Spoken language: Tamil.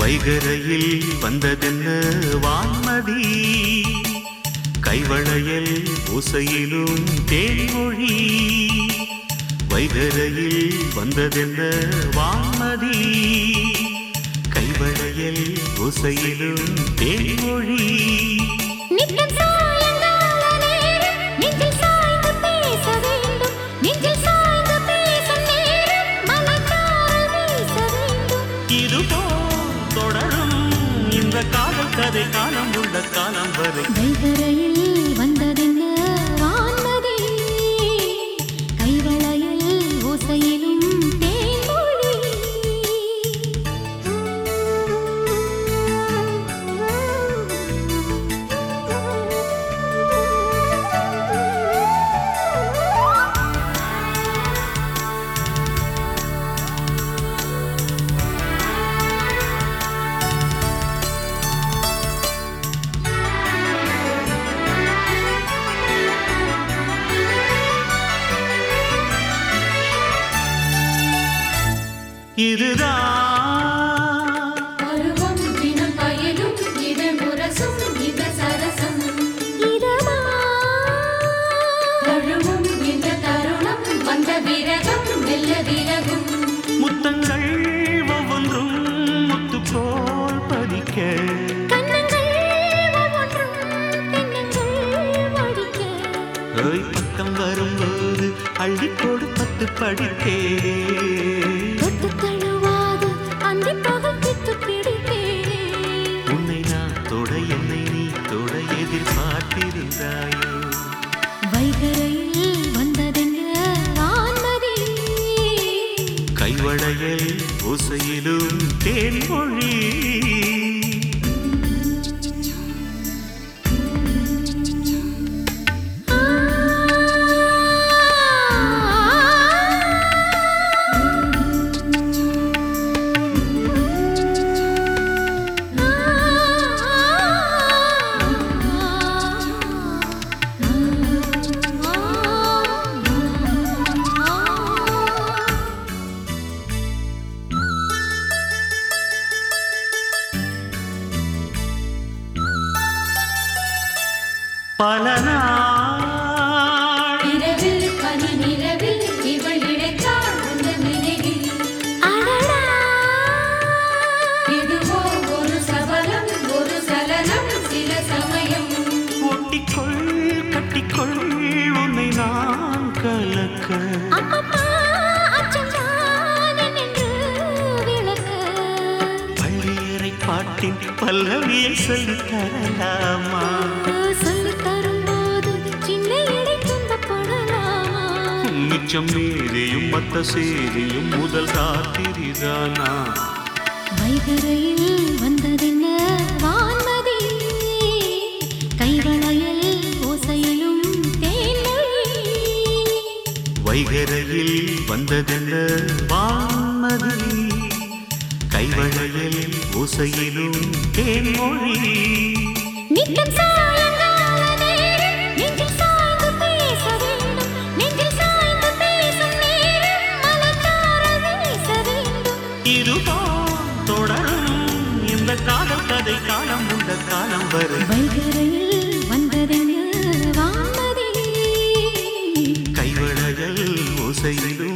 வைகரையில் வந்ததென்ன வான்மதி கைவளையல் ஓசையிலும் தேன்மொழி வைகரையில் வந்ததென்ன வான்மதி கைவளையல் ஓசையிலும் தேன்மொழி நித்தம் சாயங்கால நேரம் நெஞ்சில் சாய்ந்து பேச வேண்டும் நெஞ்சில் சாய்ந்து பேசும் நேரம் மனத்தால் வீச வேண்டும் இதுபோல் தொடரும் இந்த காதல் கதை காலம் உள்ள காலம் வரை வைகரையில் வந்ததென்ன வான்மதி கைவளையல் ஓசையிலும் தேன்மொழி இதுதான் பருவம் தினம் பயனும் இதழ் முரசும் இத சரசம் இதமா தழுவும் இந்த தருணம் வந்த விரகம் மெல்ல விலகும் முத்தங்கள் ஒவ்வொன்றும் முத்து போல் பதிக்க கண்ணங்கள் ஒவ்வொன்றும் தென்னங்கள் வடிக்க ஓய் பக்கம் வரும்போது அள்ளி கொடு பத்து படித்தே தொட்டு தழுவாது அந்தி பகல் பித்து பிடித்தேனே உன்னை நான் தொட என்னை நீ தொட எதிர்பார்த்திருந்தாயோ வைகரையில் வந்ததென்ன வான்மதி கைவளையல் ஓசையிலும் தேன்மொழி ஆ பல நாள் இரவில் பனி நிலவில் இவள் இழைத்தாள் உந்த நினைவில் அடடா இதுவோ ஒரு சபலம் ஒரு சலனம் சில சமயம் ஒட்டிக்கொள் கட்டிக்கொள் உன்னை நான் கலக்க அப்பப்பா அச்சம்தான் என்னென்று விளக்க பள்ளியறை பாட்டின் பல்லவியை சொல்லித் தரலாமா சொல்லித் தரும்போது சின்ன இடை துன்பப்படலாமா மிச்சம் மீதியும் மத்த சேதியும் முதல் ராத்திரிதானா வைகரையில் வந்ததென்ன வான்மதி கைவளையல் ஓசையிலும் தேன்மொழி வைகரையில் வந்ததென்ன வான்மதி கைவளையல் ஓசையிலும் தேன்மொழி நித்தம் சாயங்கால நேரம் நெஞ்சில் சாய்ந்து பேச வேண்டும் நெஞ்சில் சாய்ந்து பேசும் நேரம் மலர்ந்தாரல் வீச வேண்டும் இதுபோல் தொடரும் இந்த காதல் கதை காலம் உள்ள காலம் வரை வைகரையில் வந்ததென்ன வான்மதி கைவளையல் ஓசையிலும்